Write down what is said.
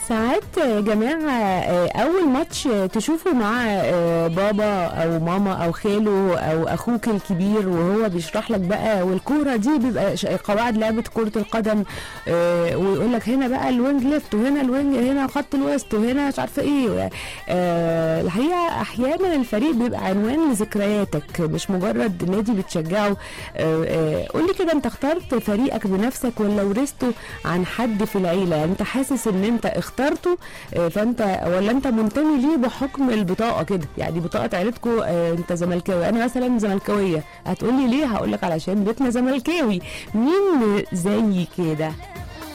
ساعات يا جماعة آه، أول ماتش آه، تشوفه مع آه، بابا أو ماما أو خاله أو أخوك الكبير وهو بيشرح لك بقى والكورة دي بيبقى ش- قواعد لعبة كرة القدم آه، ويقول لك هنا بقى الوينج ليفت وهنا الوينج هنا خط الوسط وهنا مش عارفة إيه آه، الحقيقة أحيانا الفريق بيبقى عنوان لذكرياتك مش مجرد نادي بتشجعه آه، آه، قولي كده أنت اخترت فريقك بنفسك ولا ورثته عن حد في العيلة يعني أنت حاسس إن أنت اخترته آه، فانت ولا انت منتمي ليه بحكم البطاقه كده يعني بطاقه عيلتكم انت زملكاوي انا مثلا زملكاويه هتقولي ليه هقول لك علشان بيتنا زملكاوي مين زي كده